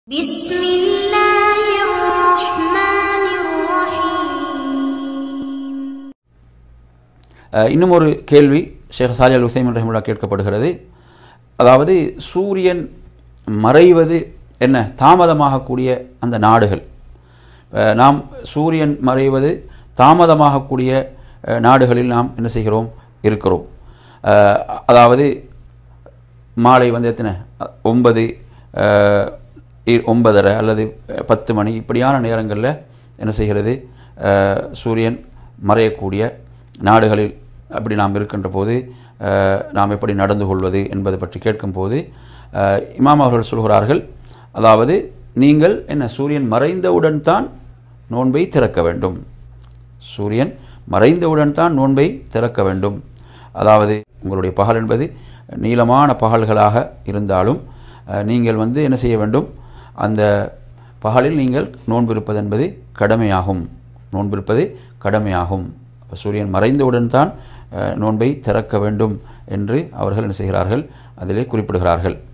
بسم الله الرحمن الرحيم அஹ், இன்னும் ஒரு கேள்வி ஷேக் சாலி அல் உசைமன் ரஹிமுல்லா கேட்கப்படுகிறது அதாவது சூரியன் மறைவது என்ன தாமதமாகக்கூடிய அந்த நாடுகள் அஹ், நாம் சூரியன் மறைவது தாமதமாகக்கூடிய அஹ், நாடுகளில் நாம் என்ன செய்கிறோம் இருக்கிறோம் அஹ், அதாவது மாலை வந்து எத்தனை அ- ஒன்பது அஹ், இ- ஒன்பதரை அல்லது அஹ், பத்து மணி இப்படியான நேரங்களில் என்ன செய்கிறது அஹ், சூரியன் மறையக்கூடிய நாடுகளில் அப்படி நாம் இருக்கின்ற போது அஹ், நாம் எப்படி நடந்து கொள்வது என்பதை பற்றி கேட்கும்போது அஹ், இமாம் அவர்கள் சொல்கிறார்கள் அதாவது நீங்கள் என்ன சூரியன் மறைந்தவுடன் தான் நோன்பை திறக்க வேண்டும் சூரியன் மறைந்தவுடன் தான் நோன்பை திறக்க வேண்டும் அதாவது உங்களுடைய பகல் என்பது நீளமான பகல்களாக இருந்தாலும் அஹ், நீங்கள் வந்து என்ன செய்ய வேண்டும் அந்த பகலில் நீங்கள் நோன்பு இருப்பது என்பது கடமையாகும் நோன்பு இருப்பது கடமையாகும் அப்ப சூரியன் மறைந்தவுடன் தான் அஹ், நோன்பை திறக்க வேண்டும் என்று அவர்கள் என்ன செய்கிறார்கள் அதிலே குறிப்பிடுகிறார்கள்